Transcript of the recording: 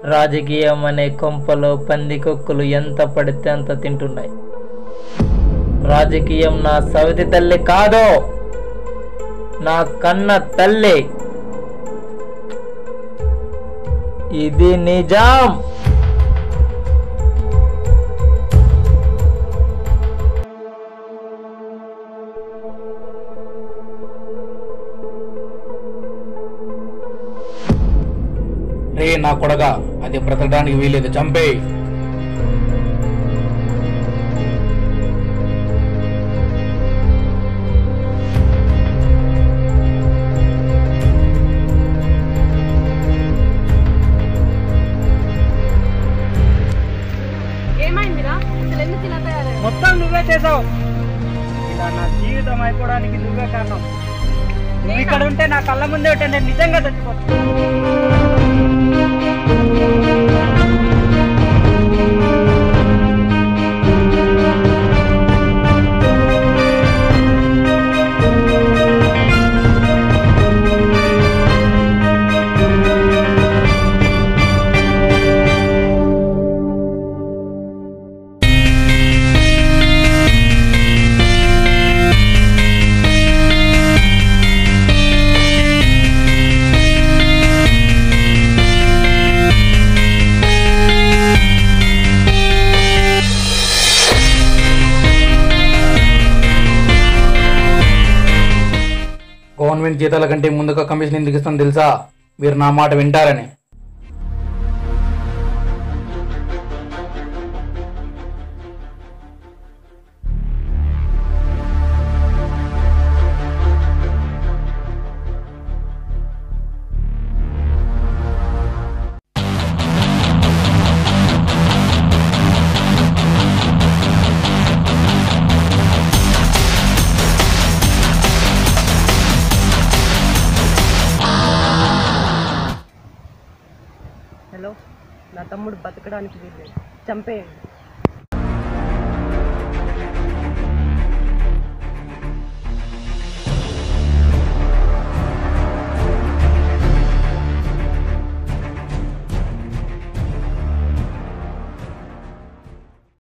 రాజకీయం అనే కొంపలో పందికొక్కులు ఎంత పడితే అంత తింటున్నాయి రాజకీయం నా సవితి తల్లి కాదు నా కన్న తల్లి ఇది నిజాం రే నా కొడక అది బ్రతకడానికి వీలేదు చంపే ఏమైందిరా అసలు ఎందుకు ఇలా తయారయ్యావు మొత్తం నువ్వే చేసావు ఇలా నా జీవితం అయిపోవడానికి నువ్వే కారణం నువ్వు ఇక్కడ ఉంటే నా కళ్ళ ముందే ఉంటే నేను నిజంగా చచ్చిపోతాను గవర్నమెంట్ జీతాల కంటే ముందుగా కమిషన్ ఎందుకు ఇస్తాను తెలుసా మీరు నా మాట వింటారని హలో నా తమ్ముడు బతకడానికి వీల్లేదు చంపేయండి